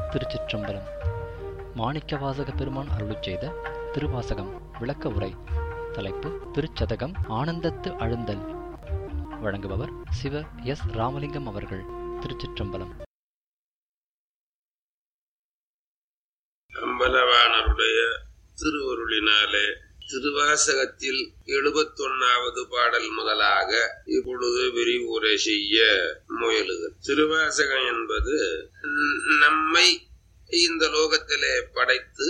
திருச்சிற்றம்பலம் மாணிக்கவாசக பெருமான் அருளிச் செய்த திருவாசகம் விளக்க உரை தலைப்பு திருச்சதகம் ஆனந்தத்து அழுந்தல் வழங்குபவர் சிவ எஸ் ராமலிங்கம் அவர்கள் திருச்சிற்றம்பலம் அம்பலவாணருடைய திருவருளினாலே திருவாசகத்தில் எழுபத்தொன்னாவது பாடல் முதலாக இப்பொழுது விரிவுரை செய்ய முயலுது திருவாசகம் என்பது ந- நம்மை இந்த லோகத்திலே படைத்து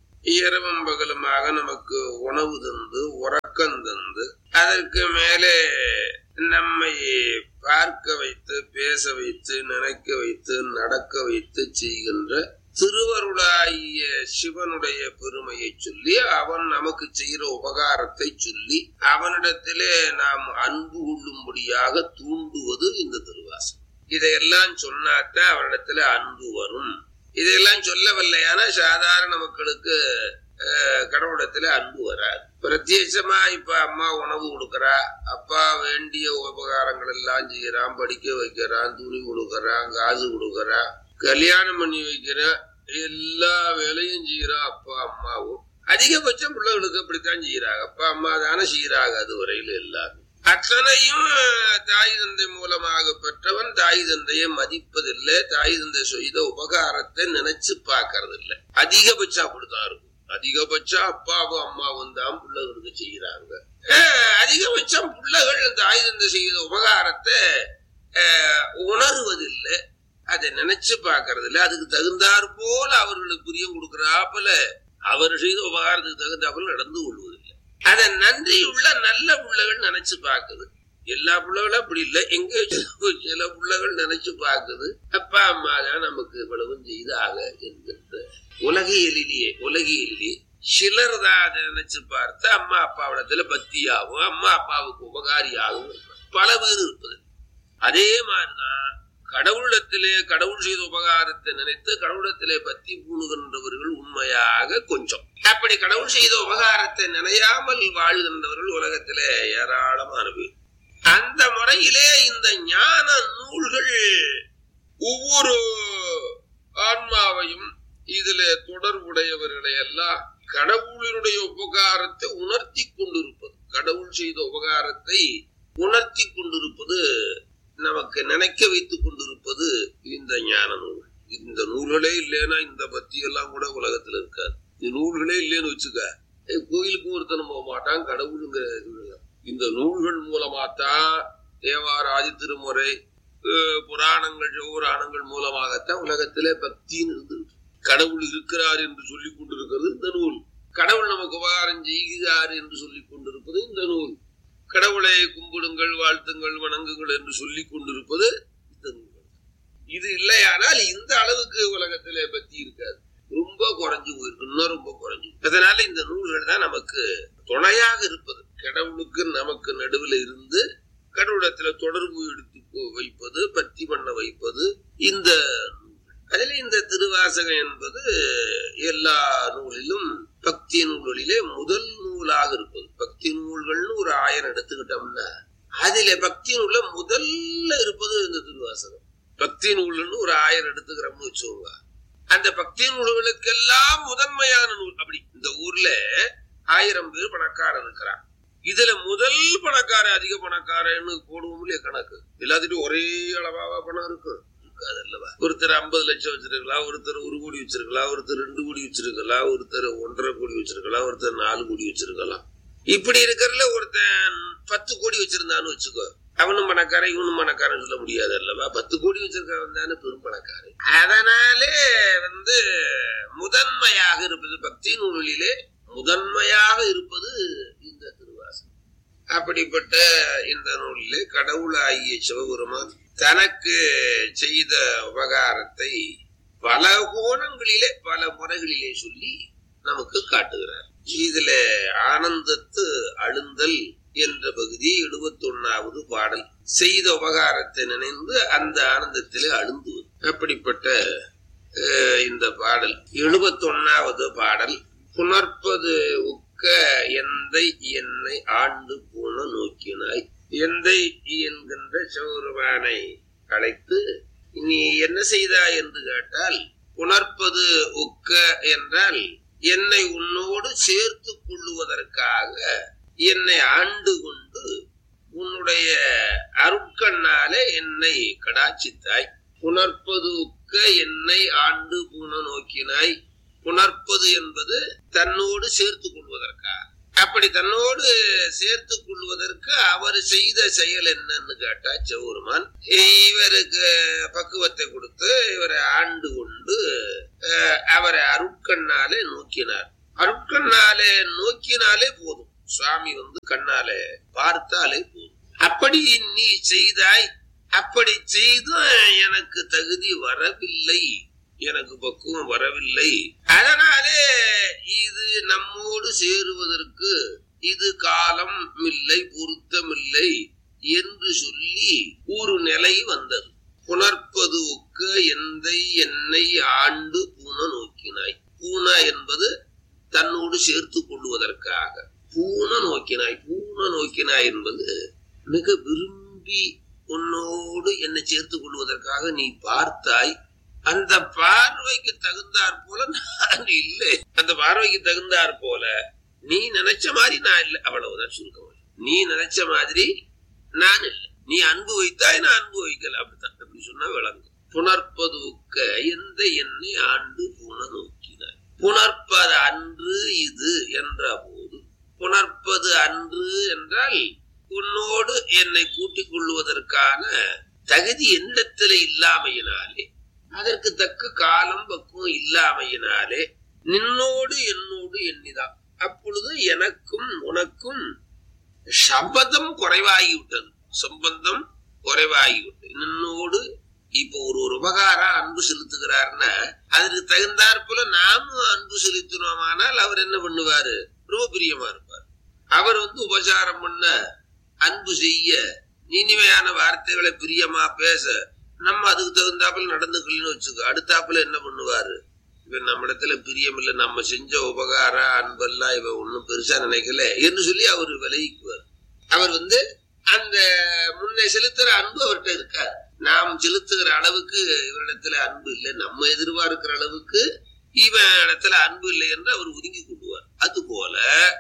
இரவும் பகலுமாக நமக்கு உணவு தந்து உறக்கம் தந்து அதற்கு மேலே நம்மை பார்க்க வைத்து பேச வைத்து நினைக்க வைத்து நடக்க வைத்து செய்கின்ற திருவருளாகிய சிவனுடைய பெருமையை சொல்லி அவன் நமக்கு செய்கிற உபகாரத்தை சொல்லி அவனிடத்திலே நாம் அன்பு கொள்ளும்படியாக தூண்டுவது இந்த திருவாசகம் இதையெல்லாம் சொன்னாத்தான் அவனிடத்துல அன்பு வரும் இதையெல்லாம் சொல்லவில்லையானா சாதாரண மக்களுக்கு அஹ், கடவுளிடத்துல அன்பு வராது பிரத்யட்சமா இப்ப அம்மா உணவு கொடுக்கறா அப்பா வேண்டிய உபகாரங்கள் எல்லாம் செய்யறான் படிக்க வைக்கிறான் துணி கொடுக்கறான் காசு கொடுக்கறான் கல்யாணம் பண்ணி வைக்கிறான் எல்லா வேலையும் செய்யறான் அப்பா அம்மாவும் அதிகபட்சம் பிள்ளைகளுக்கு அப்படித்தான் செய்யறாங்க அப்பா அம்மா தானே செய்யறாங்க அது வரையில எல்லாரும் அத்தனையும் தாய் தந்தை மூலமாக பெற்றவன் தாய் தந்தையை மதிப்பதில்லை தாய் தந்தை செய்த உபகாரத்தை நினைச்சு பார்க்கறது இல்லை அதிகபட்சம் அப்படித்தான் இருக்கும் அதிகபட்சம் அப்பாவும் அம்மாவும் தான் பிள்ளைகளுக்கு செய்யறாங்க அஹ் அதிகபட்சம் பிள்ளைகள் தாய் தந்தை செய்த உபகாரத்தை அஹ், உணர்வதில்லை அதை நினைச்சு பார்க்கறது இல்லை அதுக்கு தகுந்தாற் போல அவர்களுக்கு பிரியம் கொடுக்கறாப்புல அவர் செய்த உபகாரத்துக்கு தகுந்தாப்புல நடந்து கொள்வதில்லை அதை நன்றியுள்ள நல்ல பிள்ளைகள் நினைச்சு பார்க்குது எல்லா பிள்ளைகளும் அப்படி இல்லை எங்க சில- சில பிள்ளைகள் நினைச்சு பார்க்குது அப்பா அம்மா தான் நமக்கு இவ்வளவும் செய்தாக என்கின்ற உலகியலிலேயே உலகியலிலே சிலர் தான் அதை நினைச்சு பார்த்து அம்மா அப்பாவிடத்துல பக்தியாகும் அம்மா அப்பாவுக்கு உபகாரியாகவும் இருப்பார். பல பேர் இருப்பது அதே மாதிரிதான் கடவுளிடத்திலே கடவுள் செய்த உபகாரத்தை நினைத்து கடவுளிடத்திலே பத்தி பூணுகின்றவர்கள் உண்மையாக கொஞ்சம் அப்படி கடவுள் செய்த உபகாரத்தை நினையாமல் வாழ்கின்றவர்கள் உலகத்திலே ஏராளமான பேர் அந்த முறையிலே இந்த ஞான நூல்கள் ஒவ்வொரு ஆன்மாவையும் இதிலே தொடர்புடையவர்களை எல்லாம் கடவுளினுடைய உபகாரத்தை உணர்த்தி கொண்டிருப்பது கடவுள் செய்த உபகாரத்தை உணர்த்தி கொண்டிருப்பது நமக்கு நினைக்க வைத்துக் கொண்டிருப்பது இந்த ஞான நூல் இந்த நூல்களே இல்லைன்னா இந்த பத்தி எல்லாம் கூட உலகத்துல இருக்காது இந்த நூல்களே இல்லைன்னு வச்சுக்க ஏய், கோயிலுக்கும் ஒருத்தனும் போக மாட்டான் கடவுளுங்கிற இது இல்லை. இந்த நூல்கள் மூலமாத்தான் தேவாராதி திருமுறை அஹ், புராணங்கள் சிவபுராணங்கள் மூலமாகத்தான் உலகத்திலே பக்தின்னு இருந்திருக்கு கடவுள் இருக்கிறார் என்று சொல்லிக் கொண்டிருக்கிறது இந்த நூல் கடவுள் நமக்கு உபகாரம் செய்கிறார் என்று சொல்லிக் கொண்டிருப்பது இந்த நூல் கடவுளை கும்பிடுங்கள் வாழ்த்துங்கள் வணங்குங்கள் என்று சொல்லிக் கொண்டிருப்பது இந்த நூல்கள் இது இல்லையானால் இந்த அளவுக்கு உலகத்திலே பக்தி இருக்காது ரொம்ப குறைஞ்சு போயிருக்கு இன்னும் ரொம்ப குறைஞ்சு அதனால இந்த நூல்கள் தான் நமக்கு துணையாக இருப்பது கடவுளுக்கு நமக்கு நடுவில் இருந்து கடவுளத்துல தொடர்பு எடுத்து போ- வைப்பது பக்தி பண்ண வைப்பது இந்த நூல்கள். அதில் இந்த திருவாசகம் என்பது எல்லா நூலிலும் பக்தி நூல்களிலே முதல் நூலாக இருப்பது பக்தி நூல்கள்னு ஒரு ஆயிரம் எடுத்துக்கிட்டோம்னா அதிலே பக்தி நூல்ல முதல்ல இருப்பது இந்த திருவாசகம் பக்தி நூல்னு ஒரு ஆயிரம் எடுத்துக்கிறோம்னு வச்சுக்கோங்க அந்த பக்தி நூல்களுக்கெல்லாம் முதன்மையான நூல் அப்படி இந்த ஊர்ல ஆயிரம் பேர் பணக்காரர் இருக்கிறான் இதுல முதல் பணக்காரன் அதிக பணக்காரன்னு போடுவோம் இல்லையா கணக்கு எல்லாத்துட்டும் ஒரே அளவாவா பணம் இருக்கும் இருக்காது அல்லவா ஒருத்தர் ஐம்பது லட்சம் வச்சிருக்கலாம் ஒருத்தர் ஒரு கோடி வச்சிருக்கலாம் ஒருத்தர் ரெண்டு கோடி வச்சிருக்கலாம் ஒருத்தர் ஒன்றரை கோடி வச்சிருக்கலாம் ஒருத்தர் நாலு கோடி வச்சிருக்கலாம் இப்படி இருக்கிறதுல ஒருத்தன் பத்து கோடி வச்சிருந்தான்னு வச்சுக்கோ அவனும் பணக்காரன் இவனும் பணக்காரன் சொல்ல முடியாது அல்லவா பத்து கோடி வச்சிருக்கவன் தானே பெரும் பணக்காரன் அதனாலே வந்து முதன்மையாக இருப்பது பக்தி நூலிலே முதன்மையாக இருப்பது இந்த திருவாசகம் அப்படிப்பட்ட இந்த நூலிலே கடவுளாகிய சிவபெருமான் தனக்கு செய்த உபகாரத்தை பல கோணங்களிலே பல முறைகளிலே சொல்லி நமக்கு காட்டுகிறார் இதுல ஆனந்தத்து அழுந்தல் என்ற பகுதி எழுபத்தொன்னாவது பாடல் செய்த உபகாரத்தை நினைந்து அந்த ஆனந்தத்திலே அழுந்துவது அப்படிப்பட்ட அஹ், இந்த பாடல் எழுபத்தொன்னாவது பாடல் புணர்ப்பது உக்க எந்தை என்னை ஆண்டு போன நோக்கினாய் எந்தை என்கின்ற சிவபெருமானை அழைத்து நீ என்ன செய்தாய் என்று கேட்டால் உணர்ப்பது ஒக்க என்றால் என்னை உன்னோடு சேர்த்து கொள்ளுவதற்காக என்னை ஆண்டு கொண்டு உன்னுடைய அருட்கண்ணாலே என்னை கடாச்சித்தாய் புணர்ப்பது ஒக்க என்னை ஆண்டு பூண நோக்கினாய் புணர்ப்பது என்பது தன்னோடு சேர்த்து கொள்வதற்காக அப்படி தன்னோடு சேர்த்து கொள்வதற்கு அவர் செய்த செயல் என்னன்னு கேட்டா சௌருமான் இவருக்கு பக்குவத்தை கொடுத்து இவரை ஆண்டு கொண்டு அஹ், அவரை அருட்கண்ணாலே நோக்கினார் அருட்கண்ணாலே நோக்கினாலே போதும் சுவாமி வந்து கண்ணாலே பார்த்தாலே போதும் அப்படி நீ செய்தாய் அப்படி செய்தும் எனக்கு தகுதி வரவில்லை எனக்கு பக்குவம் வரவில்லை அதனாலே இது நம்மோடு சேருவதற்கு இது காலம் இல்லை பொருத்தமில்லை என்று சொல்லி ஒரு நிலை வந்தது புணர்ப்பது ஒக்க எந்தை என்னை ஆண்டு பூன நோக்கினாய் பூன என்பது தன்னோடு சேர்த்து கொள்வதற்காக பூன நோக்கினாய் பூன நோக்கினாய் என்பது மிக விரும்பி உன்னோடு என்னை சேர்த்து கொள்வதற்காக நீ பார்த்தாய் அந்த பார்வைக்கு தகுந்தாற் போல நான் இல்லை அந்த பார்வைக்கு தகுந்தாற் போல நீ நினைச்ச மாதிரி நான் இல்லை அவ்வளவுதான் சுருக்கம் நீ நினைச்ச மாதிரி நான் இல்லை நீ அன்பு வைத்தாய் நான் அன்பு வைக்கல அப்படித்தான் அப்படி சொன்னா விளங்கும் புணர்ப்பதுக்க எந்த என்னை ஆண்டு புன நோக்கினாய் புணர்ப்பது அன்று இது என்ற போது புணர்ப்பது அன்று என்றால் உன்னோடு என்னை கூட்டிக் கொள்வதற்கான தகுதி என்னிடத்துல இல்லாமையினாலே அதற்கு தக்க காலம் பக்குவம் இல்லாமையினாலே நின்னோடு என்னோடு எண்ணிதான் அப்பொழுது எனக்கும் உனக்கும் சம்பந்தம் குறைவாகிவிட்டது சம்பந்தம் குறைவாகிவிட்டது நின்னோடு இப்போ ஒரு ஒரு உபகாரம் அன்பு செலுத்துகிறார்னா அதற்கு தகுந்தாற் போல நாமும் அன்பு செலுத்தினோமானால் அவர் என்ன பண்ணுவாரு ரொம்ப பிரியமா இருப்பார் அவர் வந்து உபசாரம் பண்ண அன்பு செய்ய இனிமையான வார்த்தைகளை பிரியமா பேச நம்ம அதுக்கு தகுந்தாப்புல நடந்துக்கலன்னு வச்சுக்கோ அடுத்தாப்புல என்ன பண்ணுவாரு இவன் நம்மிடத்துல பிரியம் இல்ல நம்ம செஞ்ச உபகாரம் அன்பெல்லாம் இவன் ஒண்ணும் பெருசா நினைக்கல என்று சொல்லி அவர் விலகிக்குவார் அவர் வந்து அந்த முன்னே செலுத்துற அன்பு அவர்கிட்ட இருக்கார் நாம் செலுத்துகிற அளவுக்கு இவரிடத்துல அன்பு இல்லை நம்ம எதிர்பார்க்கிற அளவுக்கு இவன் இடத்துல அன்பு இல்லை என்று அவர் ஒதுங்கி கொள்வார் அதுபோல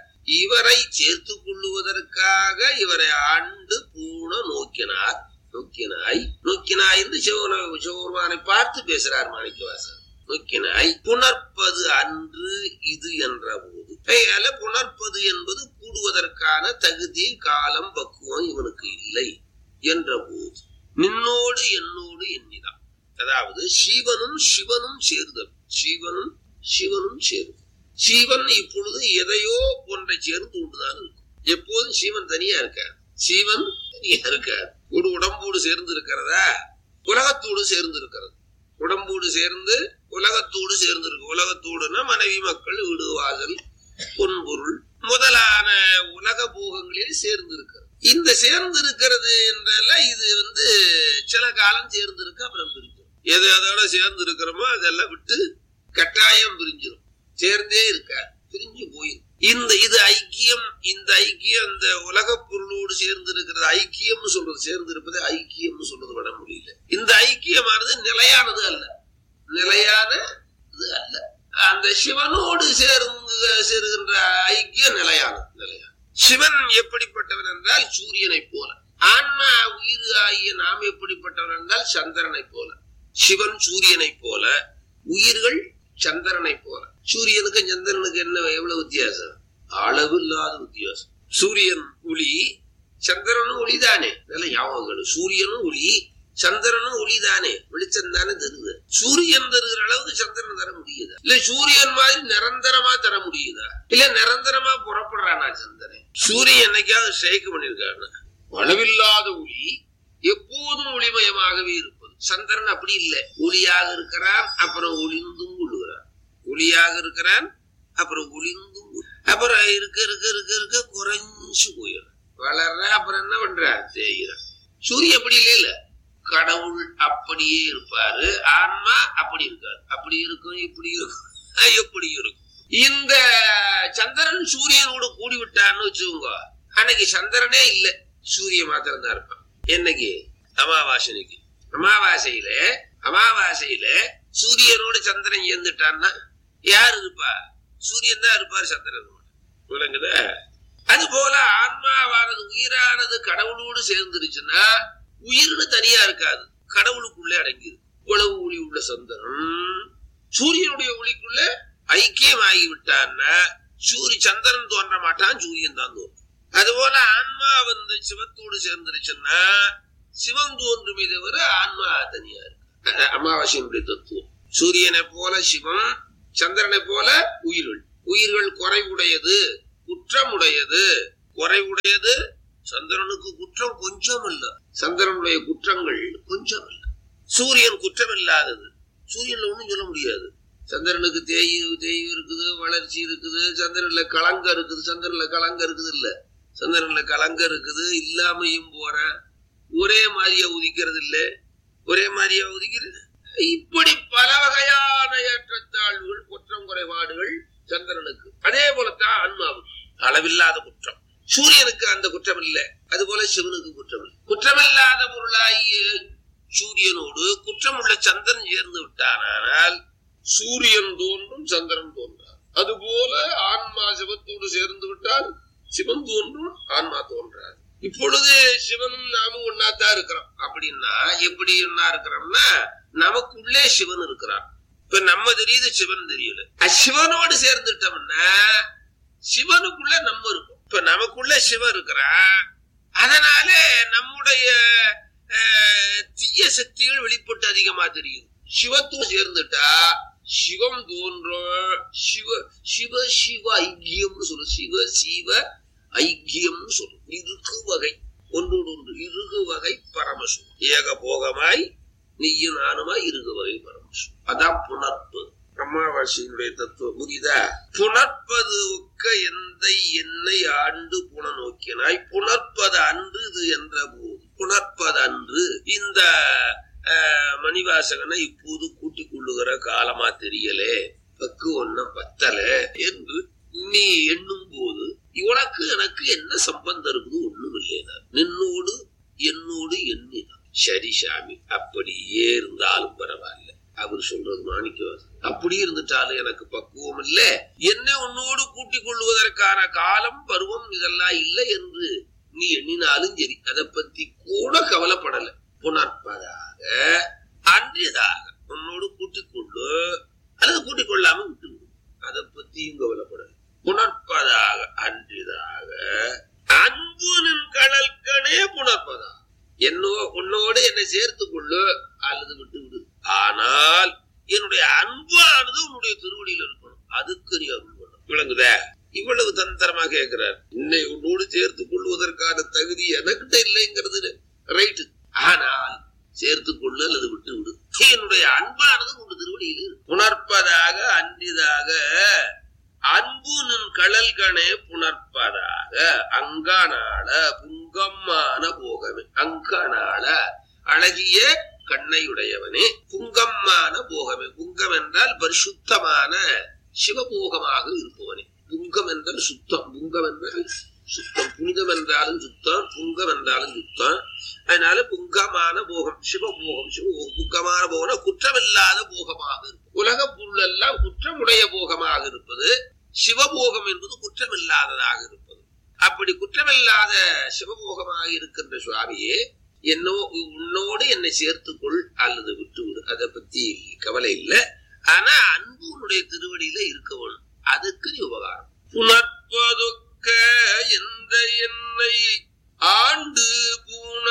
இவரை சேர்த்து கொள்ளுவதற்காக இவரை ஆண்டு பூண நோக்கினார் நோக்கினாய் நோக்கினாய் என்று சிவன சிவபெருமானை பார்த்து பேசுறார் மாணிக்கவாசர் நோக்கினாய் புணர்ப்பது அன்று இது என்ற போது கையால புணர்ப்பது என்பது கூடுவதற்கான தகுதி காலம் பக்குவம் இவனுக்கு இல்லை என்ற போது நின்னோடு என்னோடு எண்ணிதான் அதாவது சிவனும் சிவனும் சேருதல் சிவனும் சிவனும் சேருதல் சிவன் இப்பொழுது எதையோ ஒன்றை சேர்ந்து கொண்டுதான் இருக்கும் எப்போதும் சிவன் தனியா இருக்கார் சிவன் தனியா இருக்கார் ஒரு உடம்போடு சேர்ந்து இருக்கிறதா உலகத்தோடு சேர்ந்து இருக்கிறது உடம்போடு சேர்ந்து உலகத்தோடு சேர்ந்து இருக்கு உலகத்தோடுனா மனைவி மக்கள் வீடு வாசல் பொன்பொருள் முதலான உலக போகங்களில் சேர்ந்து இருக்கிறது இந்த சேர்ந்து இருக்கிறது என்றெல்லாம் இது வந்து சில காலம் சேர்ந்து இருக்கு அப்புறம் பிரிஞ்சிடும் எது அதோட சேர்ந்து இருக்கிறோமோ அதெல்லாம் விட்டு கட்டாயம் பிரிஞ்சிடும் சேர்ந்தே இருக்கார் பிரிஞ்சு போயிரும் இந்த இது ஐக்கியம் இந்த ஐக்கியம் இந்த உலக பொருளோடு சேர்ந்து இருக்கிறது ஐக்கியம்னு சொல்றது சேர்ந்து இருப்பது ஐக்கியம்னு சொல்றது விட முடியல இந்த ஐக்கியமானது நிலையானது அல்ல நிலையான இது அல்ல அந்த சிவனோடு சேர்ந்து சேருகின்ற ஐக்கியம் நிலையானது நிலையான சிவன் எப்படிப்பட்டவன் என்றால் சூரியனை போல ஆன்மா உயிர் ஆகிய நாம் எப்படிப்பட்டவன் என்றால் சந்திரனை போல சிவன் சூரியனை போல உயிர்கள் சந்திரனை போல சூரியனுக்கும் சந்திரனுக்கு என்ன எவ்வளவு வித்தியாசம் அளவு இல்லாத வித்தியாசம் சூரியன் ஒளி சந்திரனும் ஒளிதானே இதெல்லாம் ஞாபகம் சூரியனும் ஒளி சந்திரனும் ஒளிதானே வெளிச்சம் தானே தருது சூரியன் தருகிற அளவுக்கு சந்திரன் தர முடியுதா இல்ல சூரியன் மாதிரி நிரந்தரமா தர முடியுதா இல்ல நிரந்தரமா புறப்படுறானா சந்திரன் சூரியன் என்னைக்காவது ஷேக் பண்ணிருக்காங்க அளவில்லாத ஒளி எப்போதும் ஒளிமயமாகவே இருப்பது சந்திரன் அப்படி இல்லை ஒளியாக இருக்கிறான் அப்புறம் ஒளிந்தும் கொள்ளுகிறான் ஒளியாக இருக்கிறான் அப்புறம் ஒளிந்தும் கொள்~ அப்புறம் இருக்க இருக்க இருக்க இருக்க குறைஞ்சு போயிடும் வளர்ற அப்புறம் என்ன பண்ற தேய்கிறான் சூரியன் அப்படி இல்லை இல்ல கடவுள் அப்படியே இருப்பாரு ஆன்மா அப்படி இருக்காரு அப்படி இருக்கும் இப்படி இருக்கும் எப்படி இருக்கும் இந்த சந்திரன் சூரியனோடு கூடி விட்டான்னு வச்சுக்கோங்க அன்னைக்கு சந்திரனே இல்ல சூரிய மாத்திரம் தான் இருப்பான் என்னைக்கு அமாவாசனைக்கு அமாவாசையில அமாவாசையில சூரியனோடு சந்திரன் சேர்ந்துட்டான்னா யார் இருப்பா சூரியன் தான் இருப்பார் சந்திரன் விளங்குத அது போல ஆன்மாவானது உயிரானது கடவுளோடு சேர்ந்துருச்சுன்னா உயிர்னு தனியா இருக்காது கடவுளுக்குள்ளே அடங்கிது இவ்வளவு ஒளி உள்ள சந்திரன் சூரியனுடைய ஒளிக்குள்ள ஐக்கியம் ஆகிவிட்டான்னா சூரிய சந்திரன் தோன்ற மாட்டான் சூரியன் தான் தோன்றும் அதுபோல ஆன்மா வந்து சிவத்தோடு சேர்ந்துருச்சுன்னா சிவம் தோன்றுமே தவிர ஆன்மா தனியா இருக்கு அஹ் அமாவாசையினுடைய தத்துவம் சூரியனை போல சிவம் சந்திரனை போல உயிர்கள் உயிர்கள் குறைவுடையது குற்றமுடையது குறைவுடையது சந்திரனுக்கு குற்றம் கொஞ்சம் இல்ல சந்திரனுடைய குற்றங்கள் கொஞ்சம் இல்ல சூரியன் குற்றம் இல்லாதது சூரியன்ல ஒண்ணும் சொல்ல முடியாது சந்திரனுக்கு தேய்வு தேய்வு இருக்குது வளர்ச்சி இருக்குது சந்திரன்ல கலங்க இருக்குது சந்திரன்ல கலங்க இருக்குது இல்ல சந்திரன்ல கலங்க இருக்குது இல்லாமையும் போற ஒரே மாதிரியா உதிக்கிறது இல்ல ஒரே மாதிரியா உதிக்கிறது இப்படி பல வகையான ஏற்றத்தாழ்வுகள் குற்றம் குறைபாடுகள் சந்திரனுக்கு அதே போலத்தான் ஆன்மாவுக்கு அளவில்லாத குற்றம் சூரியனுக்கு அந்த குற்றம் இல்லை அது போல சிவனுக்கு குற்றம் இல்லை குற்றமில்லாத பொருளாகிய சூரியனோடு குற்றமுள்ள சந்திரன் சேர்ந்து விட்டானால் சூரியன் தோன்றும் சந்திரன் தோன்றார் அதுபோல ஆன்மா சிவத்தோடு சேர்ந்து விட்டால் சிவன் தோன்றும் ஆன்மா தோன்றார் இப்பொழுது சிவனும் நாமும் ஒன்னாத்தான் இருக்கிறோம் அப்படின்னா எப்படி ஒன்னா இருக்கிறோம்னா நமக்குள்ளே சிவன் இருக்கிறான் இப்ப நம்ம தெரியுது சிவன் தெரியல அஹ் சிவனோடு சேர்ந்துட்டோம்னா சிவனுக்குள்ள நம்ம இருக்கும் இப்ப நமக்குள்ள சிவன் இருக்கிறான் அதனால நம்முடைய அஹ், தீய சக்திகள் வெளிப்பட்டு அதிகமா தெரியுது சிவத்தோடு சேர்ந்துட்டா சிவம் தோன்றும் சிவ சிவ சிவ ஐக்கியம்னு சொல்லு சிவ சிவ ஐக்கியம்னு சொல்லு இருக்கு வகை ஒன்றோடு ஒன்று இருகு வகை பரமசு ஏக போகமாய் நீயும் நானுமாய் இருகு வகை பரமசு அதான் புணர்ப்பு அமாவாசையினுடைய தத்துவம் புரியுதா புணர்ப்பது ஒக்க எந்தை என்னை ஆண்டு புன நோக்கினாய் புணர்ப்பது அன்று இது என்ற போது புணர்ப்பது அன்று இந்த அஹ், மணிவாசகனை இப்போது கூட்டிக் கொள்ளுகிற காலமா தெரியலே பக்கு ஒன்னும் பத்தல என்று நீ எண்ணும் போது உனக்கு எனக்கு என்ன சம்பந்தம் இருக்குது ஒண்ணும் இல்லையா நின்னோடு என்னோடு எண்ணிதான் சரி சாமி அப்படியே இருந்தாலும் பரவாயில்ல அவர் சொல்றது மாணிக்கவாசன் அப்படி இருந்துட்டாலும் எனக்கு பக்குவம் இல்ல என்னை உன்னோடு கூட்டிக் கொள்வதற்கான காலம் பருவம் இதெல்லாம் இல்லை என்று நீ எண்ணினாலும் சரி அதை பத்தி கூட கவலைப்படல புணர்ப்பதாக அன்றியதாக உன்னோடு கூட்டிக் கொள்ளு அல்லது கூட்டிக் கொள்ளாம விட்டு விடு அதை பத்தியும் கவலைப்படல புணர்ப்பதாக அன்றிதாக அன்புனின் கடல்கனே புணர்ப்பதாக என்னோ உன்னோடு என்னை சேர்த்துக் கொள்ளு அல்லது விட்டு விடு ஆனால் என்னுடைய அன்பானது உன்னுடைய திருவடியில் இருக்கணும் அதுக்கு நீ அருள் பண்ணணும் விளங்குதா இவ்வளவு தந்திரமா கேட்கிறார் என்னை உன்னோடு சேர்த்துக் கொள்வதற்கான தகுதி எனக்கிட்ட இல்லைங்கிறது ரைட்டு ஆனால் சேர்த்துக் கொள்ளு அல்லது விட்டு விடு என்னுடைய அன்பானது உன் திருவடியில் இருக்கு. புணர்ப்பதாக அன்றிதாக அன்பு நின் கடல்கனே புணர்ப்பதாக அங்கானால புங்கம்மான போகமே அங்கானால அழகிய கண்ணையுடையவனே புங்கம்மான போகமே புங்கம் என்றால் பரிசுத்தமான சிவபோகமாக இருப்பவனே புங்கம் என்றால் சுத்தம் புங்கம் என்றால் சுத்தம் புனிதம் என்றாலும் சுத்தம் புங்கம் என்றாலும் சுத்தம் அதனால புங்கமான போகம் சிவபோகம் சிவபோகம் புங்கமான போகம் குற்றமில்லாத போகமாக இருக்கும் உலக பொருள் எல்லாம் குற்றமுடைய போகமாக இருப்பது சிவபோகம் என்பது குற்றமில்லாததாக இருப்பது அப்படி குற்றமில்லாத சிவபோகமாக இருக்கின்ற சுவாமியே என்னோ உன்னோடு என்னை சேர்த்துக்கொள் அல்லது விட்டுவிடு அதை பத்தி கவலை இல்லை ஆனா அன்பு உன்னுடைய திருவடியில இருக்க வேணும் அதுக்கு நீ உபகாரம் புணர்ப்பதொக்க எந்த என்னை ஆண்டு பூண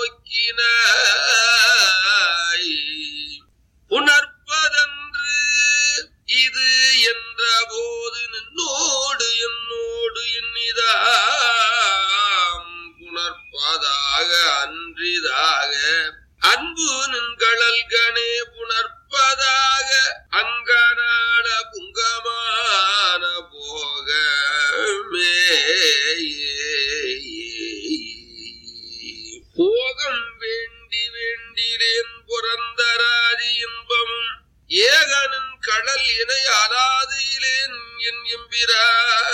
நோக்கினாய் புணர்ப்பதன்று இது என்ற போது நின்னோடு என்னோடு எண்ணிதாம் புணர்ப்பதாக அன்றிதாக அன்பு நின்கடல்கனே புணர்ப்பதாக அங்கனாட புங்கமான போகமே போகம் வேண்டி வேண்டினேன் புறந்தராதி இன்பமும் ஏகனின் கடல் இணை அலாதியிலேன் என்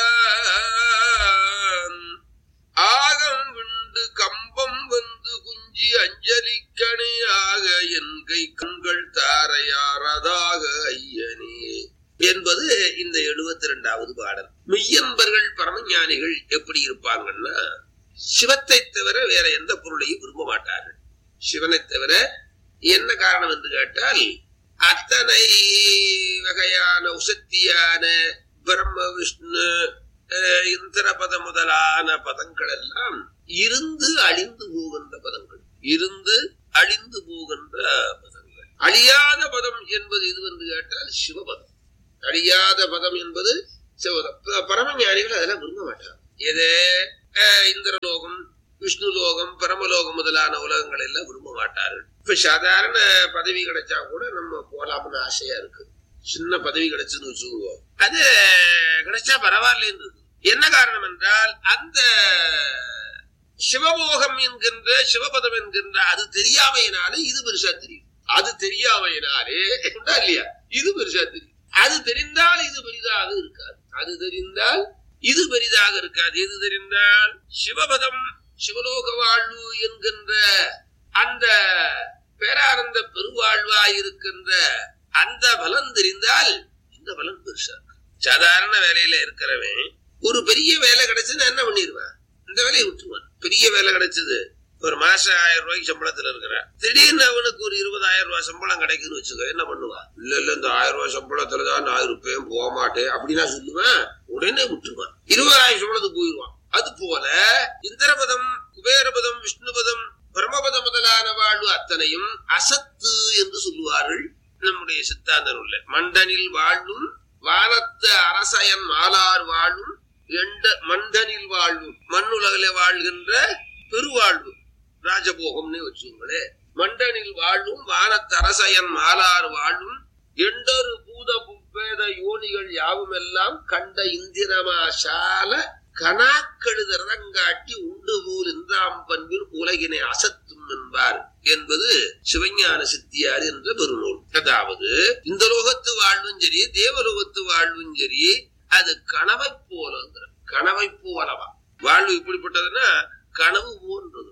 எம்பிரான் ஆகம் விண்டு கம்பம் வந்து குஞ்ச அஞ்சி அஞ்சலிக்கணையாக என் கை கண்கள் தாரையாரதாக ஐயனே என்பது இந்த எழுபத்தி ரெண்டாவது பாடல் மெய்யன்பர்கள் பரமஞானிகள் எப்படி இருப்பாங்கன்னா சிவத்தை தவிர வேற எந்த பொருளையும் விரும்ப மாட்டார்கள் சிவனை தவிர என்ன காரணம் என்று கேட்டால் அத்தனை வகையான உசத்தியான பிரம்ம விஷ்ணு அஹ், இந்திர பதம் முதலான பதங்கள் எல்லாம் இருந்து அழிந்து போகின்ற பதங்கள் இருந்து அழிந்து போகின்ற பதங்கள் அழியாத பதம் என்பது இது என்று கேட்டால் சிவபதம் அழியாத பதம் என்பது சிவபதம் ப- பரமஞானிகள் அதெல்லாம் விரும்ப மாட்டாங்க எது அஹ், இந்திரலோகம் விஷ்ணு லோகம் பரமலோகம் முதலான உலகங்கள் எல்லாம் விரும்ப மாட்டார்கள் இப்ப சாதாரண பதவி கிடைச்சா கூட நம்ம போலாம்னு ஆசையா இருக்கு சின்ன பதவி கிடைச்சுன்னு வச்சுக்குவோம் அது கிடைச்சா பரவாயில்லைன்னு இருக்கு. என்ன காரணம் என்றால் அந்த சிவபோகம் என்கின்ற சிவபதம் என்கின்ற அது தெரியாமையினாலே இது பெருசா தெரியும் அது தெரியாமையினாலே உண்டா இல்லையா இது பெருசா தெரியும் அது தெரிந்தால் இது பெரிதாக இருக்காது அது தெரிந்தால் இது பெரிதாக இருக்காது எது தெரிந்தால் சிவபதம் சிவலோக வாழ்வு என்கின்ற அந்த பேரானந்த பெருவாழ்வாய் இருக்கின்ற அந்த பலன் தெரிந்தால் இந்த பலன் பெருசா இருக்கு. சாதாரண வேலையில இருக்கிறவன் ஒரு பெரிய வேலை கிடைச்சுன்னா என்ன பண்ணிடுவான் இந்த வேலையை விட்டுருவான் பெரிய வேலை கிடைச்சது ஒரு மாசம் ஆயிரம் ரூபாய்க்கு சம்பளத்துல இருக்கிறான் திடீர்னு அவனுக்கு ஒரு இருபதாயிரம் ரூபாய் சம்பளம் கிடைக்குன்னு வச்சுக்கோ என்ன பண்ணுவான் இல்ல இல்ல இந்த ஆயிரம் ரூபாய் சம்பளத்துல தான் நான் இருப்பேன் போக மாட்டேன் அப்படின்னா சொல்லுவேன் உடனே விட்டுருவான் இருபதாயிரம் சம்பளத்துக்கு போயிடுவான் அது போல இந்திரபதம் குபேரபதம் விஷ்ணுபதம் பிரம்மபதம் முதலான வாழ்வு அத்தனையும் அசத்து என்று சொல்லுவார்கள் நம்முடைய சித்தாந்த நூல்ல மண்டனில் வாழும் வானத்து அரசயன் மாலார் வாழும் எண்ட மண்டனில் வாழும் மண்ணுலகில வாழ்கின்ற பெருவாழ்வு ராஜபோகம்னு வச்சுங்களே மண்டனில் வாழும் வானத்து அரசயன் மாலார் வாழும் எண்டொரு பூத புப்பேத யோனிகள் யாவும் எல்லாம் கண்ட இந்திரமா சால கனாக்கெழுதரங்காட்டி உண்டு போல் இன்றாம் பண்பில் உலகினை அசத்தும் என்பார் என்பது சிவஞான சித்தியார் என்ற பெருநூல் அதாவது இந்த லோகத்து வாழ்வும் சரி தேவலோகத்து வாழ்வும் சரி அது கனவை போலங்கிற கனவை போலவா வாழ்வு இப்படிப்பட்டதுன்னா கனவு போன்றது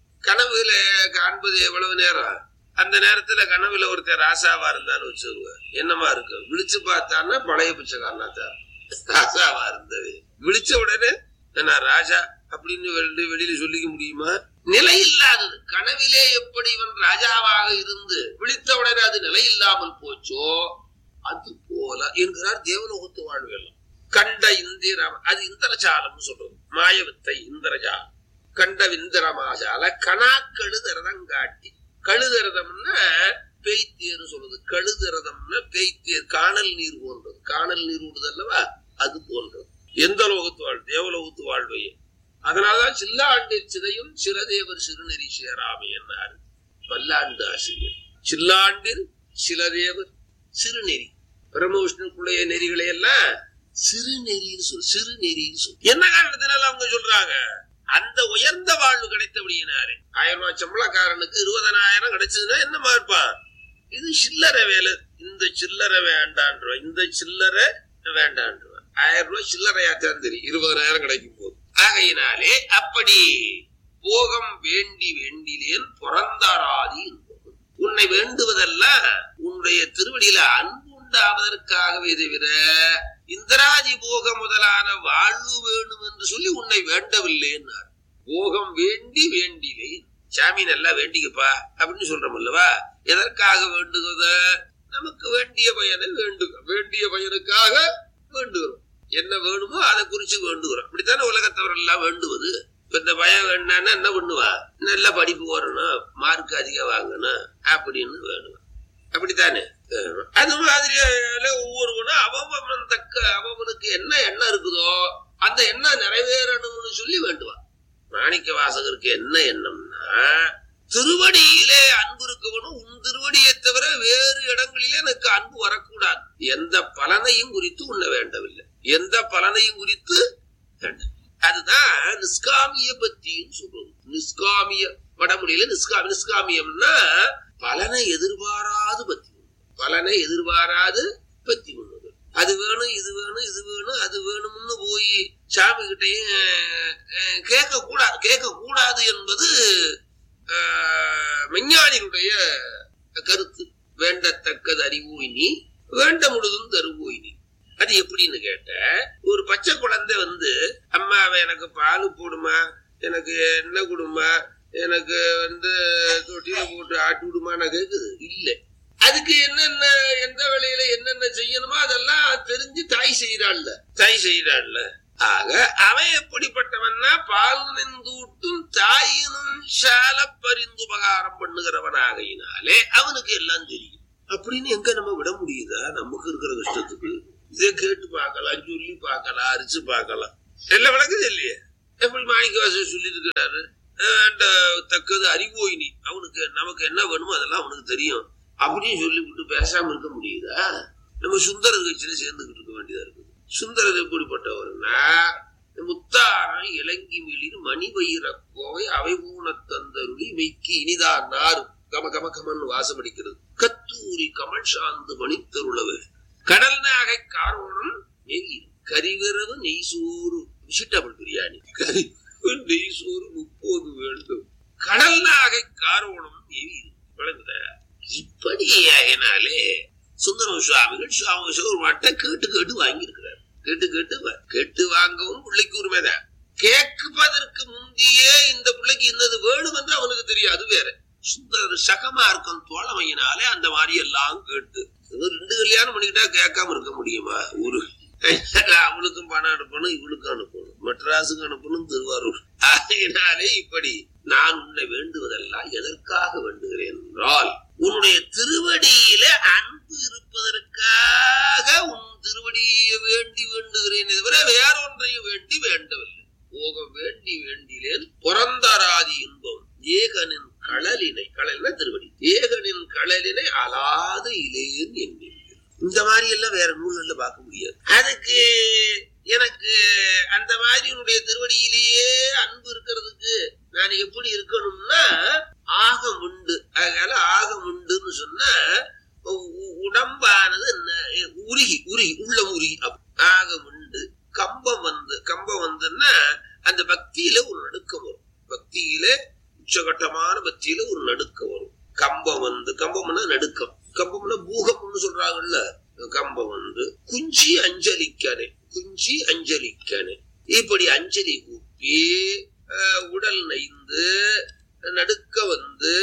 கனவுல காண்பது எவ்வளவு நேரம் அந்த நேரத்துல கனவுல ஒருத்தர் ராசாவா இருந்தான்னு வச்சுக்கோங்க என்னமா இருக்கு விழிச்சு பார்த்தான்னா பழைய பிச்சைக்காரனா தான் ராசாவா இருந்தது விழிச்ச உடனே நான் ராஜா அப்படின்னு வெளி- வெளியில சொல்லிக்க முடியுமா நிலை இல்லாதது கனவிலே எப்படி இவன் ராஜாவாக இருந்து விழித்த உடனே அது நிலை இல்லாமல் போச்சோ அது போல என்கிறார் தேவலோகத்து வாழ்வெல்லாம் கண்ட இந்திரம் அது இந்திரஜாலம் சொல்றது மாயவித்தை இந்திரஜாலம் கண்ட விந்திரமாஜால கணாக்கழுதரதம் காட்டி கழுதரதம்னா பெய்த்தேர்னு சொல்றது கழுதரதம்னா பெய்த்தேர் காணல் நீர் போன்றது காணல் நீர் விடுது அல்லவா அது போன்றது எந்த லோகத்து வாழ் தேவலோகத்து வாழ்வையே அதனாலதான் சில்லாண்டில் சிதையும் சிறதேவர் சிறுநெறி சேராமை என்னார் பல்லாண்டு ஆசிரியர் சில்லாண்டில் சிலதேவர் சிறுநெறி பிரம்மவிஷ்ணுக்குடைய நெறிகளை எல்லாம் சிறுநெறின்னு சொல் சிறுநெறின்னு சொல் என்ன காரணத்தினால அவங்க சொல்றாங்க அந்த உயர்ந்த வாழ்வு கிடைத்தபடியினாரு ஆயிரம் ரூபாய் சம்பளக்காரனுக்கு இருபதனாயிரம் கிடைச்சதுன்னா என்னமா இருப்பான் இது சில்லறை வேலை இந்த சில்லறை வேண்டான்றோம் இந்த சில்லறை வேண்டான்றோம் ஆயிரம் ரூபாய் சில்லறையாத்தான் தெரியும் இருபதனாயிரம் கிடைக்கும் போது ஆகையினாலே அப்படி போகம் வேண்டி வேண்டிலேன் பிறந்தாராதி என்பது. உன்னை வேண்டுவதெல்லாம் உன்னுடைய திருவடியில அன்பு உண்டாவதற்காகவே தவிர இந்திராதி போக முதலான வாழ்வு வேணும் என்று சொல்லி உன்னை வேண்டவில்லை என்னார் போகம் வேண்டி வேண்டிலேன் சாமி நல்லா வேண்டிக்கப்பா அப்படின்னு சொல்றோம் அல்லவா எதற்காக வேண்டுகிறத நமக்கு வேண்டிய பயனை வேண்டுக வேண்டிய பயனுக்காக வேண்டுகிறோம் என்ன வேணுமோ அதை குறிச்சு வேண்டுகிறோம் இப்படித்தானே உலகத்தவர் எல்லாம் வேண்டுவது இப்ப இந்த பயம் வேண்டான்னா என்ன பண்ணுவான் நல்ல படிப்பு வரணும் மார்க் அதிகம் வாங்கணும் அப்படின்னு வேணுவான் அப்படித்தானே அஹ் அது மாதிரி ஒவ்வொருவனும் அவன் தக்க அவனுக்கு என்ன எண்ணம் இருக்குதோ அந்த எண்ணம் நிறைவேறணும்னு சொல்லி வேண்டுவான் மாணிக்க வாசகருக்கு என்ன எண்ணம்னா திருவடியிலே அன்பு இருக்கவனும் உன் திருவடியை தவிர வேறு இடங்களிலே எனக்கு அன்பு வரக்கூடாது எந்த பலனையும் குறித்து உன்னை வேண்டவில்லை எந்த பலனையும் குறித்து வேண்டவில்லை அதுதான் நிஷ்காமிய பத்தின்னு சொல்றது நிஷ்காமிய வடமொழியில நிஷ்காமி நிஷ்காமியம்னா பலனை எதிர்பாராது பத்தி பலனை எதிர்பாராது பத்தி கொண்டது அது வேணும் இது வேணும் இது வேணும் அது வேணும்னு போய் சாமி கிட்டையும் கேட்க கூடாது கேட்க கூடாது என்பது ஆஹ், விஞ்ஞானிகளுடைய கருத்து வேண்டத்தக்கது அறிவோய் நீ வேண்ட முழுதும் தருவோய் நீ அது எப்படின்னு கேட்ட ஒரு பச்சை குழந்தை வந்து அம்மா எனக்கு பால் போடுமா எனக்கு என்ன கொடுமா எனக்கு வந்து தொட்டியில போட்டு ஆட்டி விடுமான்னு கேக்குது இல்ல அதுக்கு என்னென்ன எந்த வேலையில என்னென்ன செய்யணுமோ அதெல்லாம் தெரிஞ்சு தாய் செய்யறாள்ல தாய் செய்யறாள்ல ஆக அவன் எப்படிப்பட்டவன்னா பால் நின்றூட்டும் தாயினும் சால பரிந்து உபகாரம் பண்ணுகிறவனாகையினாலே அவனுக்கு எல்லாம் தெரியும் அப்படின்னு எங்க நம்ம விட முடியுதா நமக்கு இருக்கிற கஷ்டத்துக்கு இதை கேட்டு பார்க்கலாம் சொல்லி பார்க்கலாம் அரிச்சு பார்க்கலாம் எல்லாம் விளக்குது இல்லையே எப்படி மாணிக்கவாசர் சொல்லி இருக்கிறாரு தக்கது அறிவோயினி அவனுக்கு நமக்கு என்ன வேணுமோ அதெல்லாம் அவனுக்கு தெரியும் அப்படின்னு சொல்லிவிட்டு பேசாம இருக்க முடியுதா நம்ம சுந்தரர் கட்சியில சேர்ந்துகிட்டு இருக்க வேண்டியதா இருக்குது சுந்தரர் எப்படிப்பட்டவர்னா முத்தாரம் இலங்கி மிளிர் மணி வயிற கோவை அவை ஊன தந்தருளி மெய்க்கு இனிதான் நாறு கம கம கமன் வாசமடிக்கிறது கத்தூரி கமல் சாந்து மணித்தருளவு கடல் நாகை காரோணம் நெய் கரிவிரவு நெய் சோறு வெஜிடபிள் பிரியாணி கறி நெய் சோறு முப்பது வேண்டும் கடல் நாகை காரோணம் நெய் விளங்குதா இப்படி ஆகினாலே சுந்தரம் சுவாமிகள் சுவாமி சிவருமாட்ட கேட்டு கேட்டு வாங்கியிருக்கிறார் கேட்டு கேட்டு வா- கேட்டு வாங்கவும் பிள்ளைக்கு உரிமைதான் கேட்பதற்கு முந்தியே இந்த பிள்ளைக்கு இன்னது வேணும் என்று அவனுக்கு தெரியும் அது வேற சுந்தரர் சகமா இருக்கும் தோழமையினாலே அந்த மாதிரி எல்லாம் கேட்டு இது ரெண்டு கல்யாணம் பண்ணிக்கிட்டா கேட்காம இருக்க முடியுமா ஒரு அவளுக்கும் பணம் அனுப்பணும் இவளுக்கும் அனுப்பணும் மெட்ராஸுக்கு அனுப்பணும் திருவாரூர் ஆகையினாலே இப்படி நான் உன்னை வேண்டுவதெல்லாம் எதற்காக வேண்டுகிறேன் என்றால் உன்னுடைய திருவடியில அன்பு இருப்பதற்காக உன் திருவடியை வேண்டி வேண்டுகிறேன் தவிர வேறொன்றையும் வேண்டி வேண்டவில்லை போக வேண்டி வேண்டிலேன் புறந்தராதி இன்பம் ஏகனின் களலினை களல்னா திருவடி ஏகனின் களலினை அலாது இலேன் என்கிறேன் இந்த மாதிரி எல்லாம் வேற நூல்கள்ல பார்க்க முடியாது அதுக்கு எனக்கு அந்த மாதிரி உன்னுடைய திருவடியிலேயே அன்பு இருக்கிறதுக்கு நான் எப்படி இருக்கணும்னா ஆகம் உண்டு அதனால ஆகம் உண்டுன்னு சொன்னா உ- உ- உடம்பானது ந- உருகி உருகி உள்ள உருகி அப்ப ஆகம் உண்டு கம்பம் வந்து கம்பம் வந்துன்னா அந்த பக்தியில ஒரு நடுக்கம் வரும் பக்தியில உச்சகட்டமான பக்தியில ஒரு நடுக்கம் வரும் கம்பம் வந்து கம்பம்னா நடுக்கம் கம்பம்னா பூகம்னு சொல்றாங்கல்ல கம்பம் வந்து குஞ்சி அஞ்சலிக்கனே குஞ்சி அஞ்சலிக்கனே இப்படி அஞ்சலி கூப்பி அஹ், உடல் நைந்து நடுக்க வந்து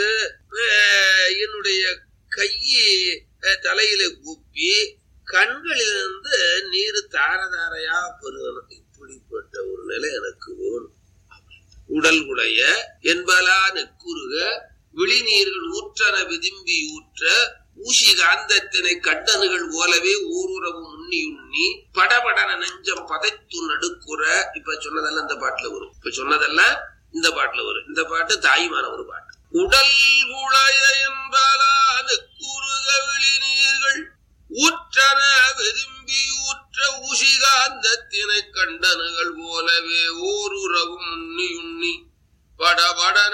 அஹ், என்னுடைய கையை அஹ், தலையில கூப்பி கண்களிலிருந்து நீர் தார தாரையா பெருகணும் இப்படிப்பட்ட ஒரு நிலை எனக்கு வேணும் உடல் உடைய என்பலா நெக்குருக விழிநீர்கள் ஊற்றன விதும்பி ஊற்ற ஊசி காந்தத்தினை கண்டனுகள் போலவே ஊருறவு உண்ணி உண்ணி படபடன நெஞ்சம் பதைத்து நடுக்குற இப்ப சொன்னதெல்லாம் இந்த பாட்டுல வரும் இப்ப சொன்னதெல்லாம் இந்த பாட்டுல வரும் இந்த பாட்டு தாய்மான ஒரு பாட்டு உடல் உடைய என்பலா நெக்குருக விழிநீர்கள் ஊற்றன விரும்பி ஊற்ற ஊசிகாந்தத்தினை கண்டனுகள் போலவே ஓருறவும் உண்ணி உண்ணி படபடன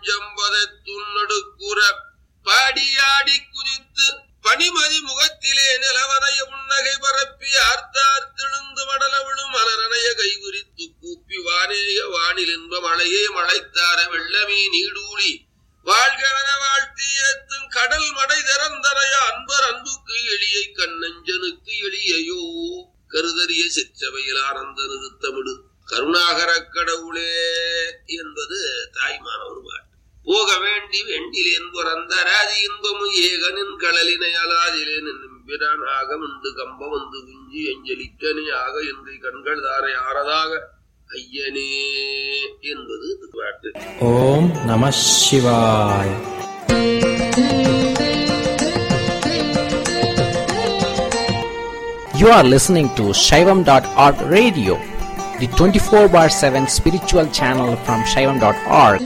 நெஞ்சம்பதத்துன்னடுக்குற பாடியாடி குறித்து பனிமதி முகத்திலே நிலவனைய புன்னகை பரப்பி ஆர்த்தார்த்தெழுந்து மடல விழும் மலரணைய கைகுறித்து கூப்பி வானேய வானில் இன்ப மழையே மழைத்தார வெள்ளமே நீடூழி வாழ்கவன வாழ்த்தி ஏத்தும் கடல் மடை திறந்தனைய அன்பர் அன்புக்கு எளியை கண்ணஞ்சனுக்கு எளியையோ கருதறிய சிற்றவையில் ஆனந்த நிறுத்தமிடு கருணாகர கடவுளே என்பது தாய்மான ஒரு பாட்டு போக வேண்டி வெண்டிலேன் பிறந்த ராதி இன்பமும் ஏகனின் கடலினை அலாதிலேன் நம்பிரான் ஆக உண்டு கம்பம் வந்து குஞ்சி அஞ்சலிக்கனே ஆக என்று கண்கள் தாரை ஆறதாக ஐயனே என்பது இந்த பாட்டு ஓம் நம சிவாய் You are listening to Shaivam.org radio, the 24 bar 7 spiritual channel from Shaivam.org.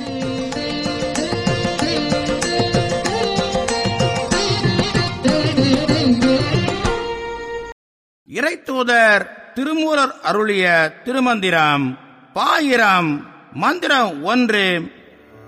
இறைத்தூதர் திருமூலர் அருளிய திருமந்திரம் பாயிரம் மந்திரம் ஒன்று